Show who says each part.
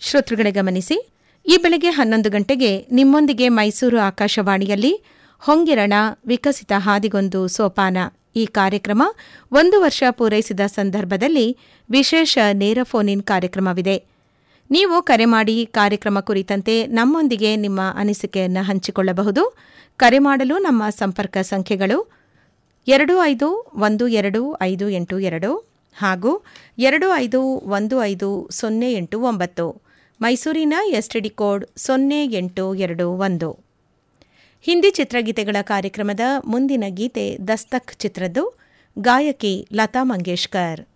Speaker 1: ಶ್ರೋತೃಗಳೇ ಗಮನಿಸಿ ಈ ಬೆಳಗ್ಗೆ ಹನ್ನೊಂದು ಗಂಟೆಗೆ ನಿಮ್ಮೊಂದಿಗೆ ಮೈಸೂರು ಆಕಾಶವಾಣಿಯಲ್ಲಿ ಹೊಂಗಿರಣ ವಿಕಸಿತ ಹಾದಿಗೊಂದು ಸೋಪಾನ ಈ ಕಾರ್ಯಕ್ರಮ ಒಂದು ವರ್ಷ ಪೂರೈಸಿದ ಸಂದರ್ಭದಲ್ಲಿ ವಿಶೇಷ ನೇರ ಫೋನ್ ಇನ್ ಕಾರ್ಯಕ್ರಮವಿದೆ ನೀವು ಕರೆ ಮಾಡಿ ಕಾರ್ಯಕ್ರಮ ಕುರಿತಂತೆ ನಮ್ಮೊಂದಿಗೆ ನಿಮ್ಮ ಅನಿಸಿಕೆಯನ್ನು ಹಂಚಿಕೊಳ್ಳಬಹುದು ಕರೆ ಮಾಡಲು ನಮ್ಮ ಸಂಪರ್ಕ ಸಂಖ್ಯೆಗಳು ಎರಡು ಐದು ಒಂದು ಎರಡು ಐದು ಎಂಟು ಎರಡು ಹಾಗೂ ಎರಡು ಐದು ಒಂದು ಐದು ಸೊನ್ನೆ ಎಂಟು ಒಂಬತ್ತು ಮೈಸೂರಿನ ಎಸ್ಟಿಡಿ ಕೋಡ್ ಸೊನ್ನೆ ಎಂಟು ಎರಡು ಒಂದು ಹಿಂದಿ ಚಿತ್ರಗೀತೆಗಳ ಕಾರ್ಯಕ್ರಮದ ಮುಂದಿನ ಗೀತೆ ದಸ್ತಕ್ ಚಿತ್ರದ್ದು ಗಾಯಕಿ ಲತಾ ಮಂಗೇಶ್ಕರ್